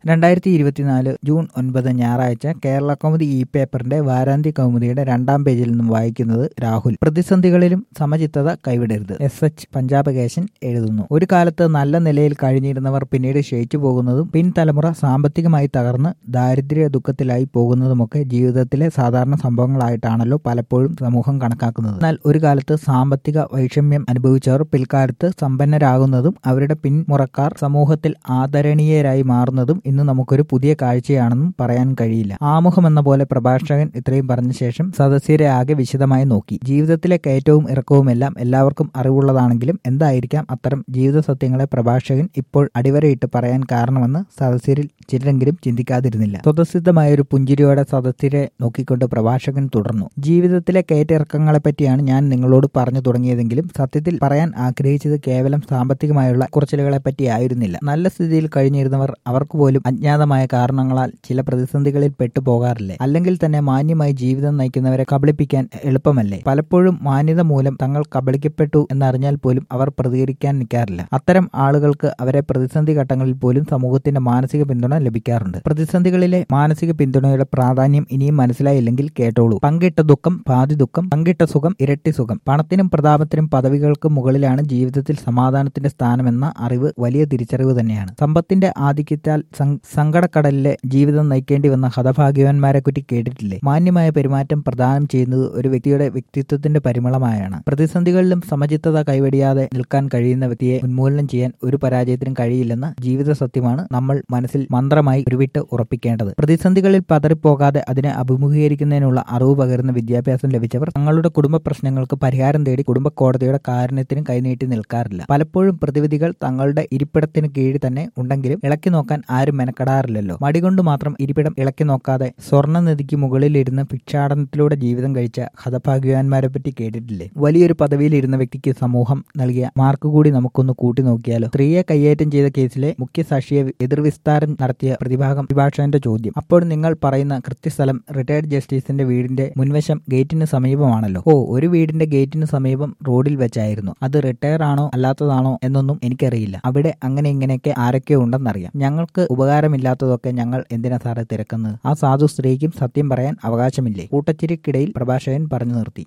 രണ്ടായിരത്തി ഇരുപത്തിനാല് ജൂൺ ഒൻപത് ഞായറാഴ്ച കേരള കൗമുദി ഇ പേപ്പറിന്റെ വാരാന്ത്യ കൗമുദിയുടെ രണ്ടാം പേജിൽ നിന്നും വായിക്കുന്നത് രാഹുൽ പ്രതിസന്ധികളിലും സമചിത്തത കൈവിടരുത് എസ് എച്ച് പഞ്ചാബകേശൻ എഴുതുന്നു ഒരു കാലത്ത് നല്ല നിലയിൽ കഴിഞ്ഞിരുന്നവർ പിന്നീട് ക്ഷയിച്ചു പോകുന്നതും പിൻതലമുറ സാമ്പത്തികമായി തകർന്ന് ദാരിദ്ര്യ ദുഃഖത്തിലായി പോകുന്നതുമൊക്കെ ജീവിതത്തിലെ സാധാരണ സംഭവങ്ങളായിട്ടാണല്ലോ പലപ്പോഴും സമൂഹം കണക്കാക്കുന്നത് എന്നാൽ ഒരു കാലത്ത് സാമ്പത്തിക വൈഷമ്യം അനുഭവിച്ചവർ പിൽക്കാലത്ത് സമ്പന്നരാകുന്നതും അവരുടെ പിന്മുറക്കാർ സമൂഹത്തിൽ ആദരണീയരായി മാറുന്നതും ഇന്ന് നമുക്കൊരു പുതിയ കാഴ്ചയാണെന്നും പറയാൻ കഴിയില്ല ആമുഖം എന്ന പോലെ പ്രഭാഷകൻ ഇത്രയും പറഞ്ഞ ശേഷം സദസ്യരെ ആകെ വിശദമായി നോക്കി ജീവിതത്തിലെ കയറ്റവും ഇറക്കവുമെല്ലാം എല്ലാവർക്കും അറിവുള്ളതാണെങ്കിലും എന്തായിരിക്കാം അത്തരം ജീവിത സത്യങ്ങളെ പ്രഭാഷകൻ ഇപ്പോൾ അടിവരയിട്ട് പറയാൻ കാരണമെന്ന് സദസ്യരിൽ ചിലരെങ്കിലും ചിന്തിക്കാതിരുന്നില്ല സ്വതസിദ്ധമായ ഒരു പുഞ്ചിരിയോടെ സദസ്യരെ നോക്കിക്കൊണ്ട് പ്രഭാഷകൻ തുടർന്നു ജീവിതത്തിലെ കയറ്റിറക്കങ്ങളെ പറ്റിയാണ് ഞാൻ നിങ്ങളോട് പറഞ്ഞു തുടങ്ങിയതെങ്കിലും സത്യത്തിൽ പറയാൻ ആഗ്രഹിച്ചത് കേവലം സാമ്പത്തികമായുള്ള കുറച്ചിലുകളെ പറ്റിയായിരുന്നില്ല നല്ല സ്ഥിതിയിൽ കഴിഞ്ഞിരുന്നവർ അവർക്ക് പോലും അജ്ഞാതമായ കാരണങ്ങളാൽ ചില പ്രതിസന്ധികളിൽ പെട്ടുപോകാറില്ലേ അല്ലെങ്കിൽ തന്നെ മാന്യമായി ജീവിതം നയിക്കുന്നവരെ കബളിപ്പിക്കാൻ എളുപ്പമല്ലേ പലപ്പോഴും മാന്യത മൂലം തങ്ങൾ കബളിക്കപ്പെട്ടു എന്നറിഞ്ഞാൽ പോലും അവർ പ്രതികരിക്കാൻ നിൽക്കാറില്ല അത്തരം ആളുകൾക്ക് അവരെ പ്രതിസന്ധി ഘട്ടങ്ങളിൽ പോലും സമൂഹത്തിന്റെ മാനസിക പിന്തുണ ലഭിക്കാറുണ്ട് പ്രതിസന്ധികളിലെ മാനസിക പിന്തുണയുടെ പ്രാധാന്യം ഇനിയും മനസ്സിലായില്ലെങ്കിൽ കേട്ടോളൂ പങ്കിട്ട ദുഃഖം പാതി ദുഃഖം പങ്കിട്ട സുഖം ഇരട്ടി സുഖം പണത്തിനും പ്രതാപത്തിനും പദവികൾക്കും മുകളിലാണ് ജീവിതത്തിൽ സമാധാനത്തിന്റെ സ്ഥാനമെന്ന അറിവ് വലിയ തിരിച്ചറിവ് തന്നെയാണ് സമ്പത്തിന്റെ ആധിക്യത്താൽ സങ്കടക്കടലിലെ ജീവിതം നയിക്കേണ്ടി വന്ന ഹതഭാഗ്യവാന്മാരെ കുറ്റി കേട്ടിട്ടില്ലേ മാന്യമായ പെരുമാറ്റം പ്രദാനം ചെയ്യുന്നത് ഒരു വ്യക്തിയുടെ വ്യക്തിത്വത്തിന്റെ പരിമളമായാണ് പ്രതിസന്ധികളിലും സമചിത്തത കൈവടിയാതെ നിൽക്കാൻ കഴിയുന്ന വ്യക്തിയെ ഉന്മൂലനം ചെയ്യാൻ ഒരു പരാജയത്തിനും കഴിയില്ലെന്ന ജീവിത സത്യമാണ് നമ്മൾ മനസ്സിൽ മന്ത്രമായി ഉരുവിട്ട് ഉറപ്പിക്കേണ്ടത് പ്രതിസന്ധികളിൽ പതറിപ്പോകാതെ അതിനെ അഭിമുഖീകരിക്കുന്നതിനുള്ള അറിവ് പകരുന്ന വിദ്യാഭ്യാസം ലഭിച്ചവർ തങ്ങളുടെ കുടുംബ പ്രശ്നങ്ങൾക്ക് പരിഹാരം തേടി കുടുംബ കോടതിയുടെ കാരുണ്യത്തിന് കൈനീട്ടി നിൽക്കാറില്ല പലപ്പോഴും പ്രതിവിധികൾ തങ്ങളുടെ ഇരിപ്പിടത്തിന് കീഴിൽ തന്നെ ഉണ്ടെങ്കിലും ഇളക്കി നോക്കാൻ ആരും മെനക്കെടാറില്ലല്ലോ മടികൊണ്ട് മാത്രം ഇരിപ്പിടം ഇളക്കി നോക്കാതെ സ്വർണ്ണ നദിക്ക് മുകളിലിരുന്ന് ഭിക്ഷാടനത്തിലൂടെ ജീവിതം കഴിച്ച ഹതഭാഗ്യവാന്മാരെ പറ്റി കേട്ടിട്ടില്ലേ വലിയൊരു പദവിയിൽ ഇരുന്ന വ്യക്തിക്ക് സമൂഹം നൽകിയ മാർക്ക് കൂടി നമുക്കൊന്ന് കൂട്ടി നോക്കിയാലോ സ്ത്രീയെ കയ്യേറ്റം ചെയ്ത കേസിലെ മുഖ്യസാക്ഷിയെ എതിർവിസ്താരം നടത്തിയ പ്രതിഭാഗം അഭിഭാഷകന്റെ ചോദ്യം അപ്പോൾ നിങ്ങൾ പറയുന്ന കൃത്യസ്ഥലം റിട്ടയർഡ് ജസ്റ്റിസിന്റെ വീടിന്റെ മുൻവശം ഗേറ്റിന് സമീപമാണല്ലോ ഓ ഒരു വീടിന്റെ ഗേറ്റിന് സമീപം റോഡിൽ വെച്ചായിരുന്നു അത് റിട്ടയർ ആണോ അല്ലാത്തതാണോ എന്നൊന്നും എനിക്കറിയില്ല അവിടെ അങ്ങനെ ഇങ്ങനെയൊക്കെ ആരൊക്കെ ഉണ്ടെന്നറിയാം ഞങ്ങൾക്ക് ഉപകാരമില്ലാത്തതൊക്കെ ഞങ്ങൾ എന്തിനാ സാറേ തിരക്കുന്നത് ആ സാധു സ്ത്രീക്കും സത്യം പറയാൻ അവകാശമില്ലേ കൂട്ടച്ചിരിക്കിടയിൽ പ്രഭാഷകൻ പറഞ്ഞു നിർത്തി